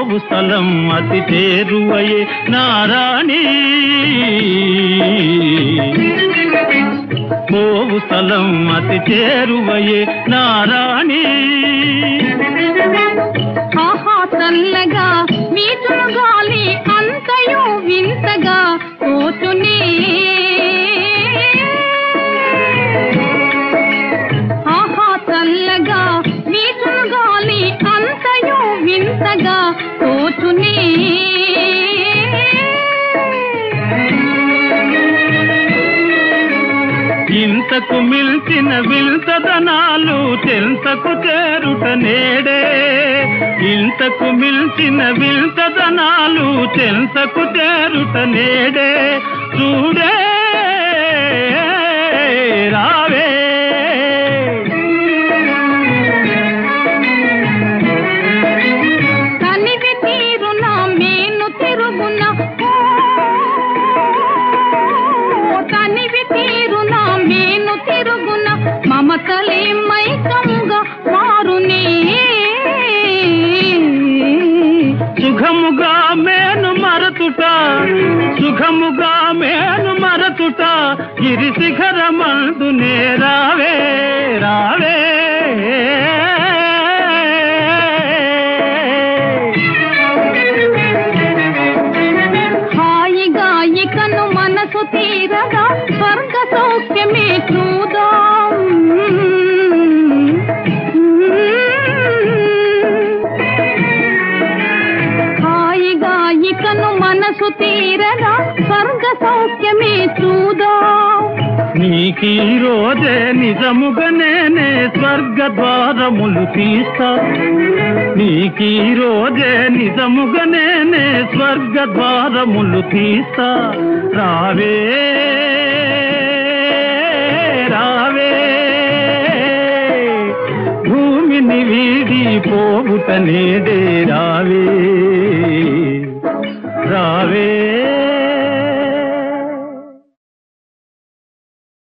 పోవు స్థలం అతి చేరువయే నారాణి పోవు స్థలం అతి చేరువయే నారాణి ఆహా చల్లగా వీచును గాలి అంతయు వింతగా పోతునే ఆహా చల్లగా వీచును గాలి అంతయు వింతగా పోతునే ఇంతకు మిల్చిన విల్తదనాలు చెంతకు చేరుట నేడే ఇంతకు మిల్చిన విల్తదనాలు చెంతకు చేరుట నేడే చూడే రావే తనివి తీరున మేను తిరుగున ఓ, తనివి తీరున మేను తిరుగున మమతలే మైకముగా మారునే సుఖముగా మేను మరతుట సుఖముగా మేను మరతుట గిరి శిఖరమందునే రావే రావే హాయిగా ఇకను మనసు తీరగా స్వర్గ సౌఖ్యమే చూదాం హాయిగా ఇకను మనసు తీరగా స్వర్గ సౌఖ్యమే చూదాం నీకీ రోజే నిజముగా నేనే స్వర్గ ద్వారములు తీస్తా నీకీ రోజే నిజముగా నేనే స్వర్గ ద్వారములు తీస్తా రావే రావే భూమిని వీడి పోవుట నేడే రావే రావే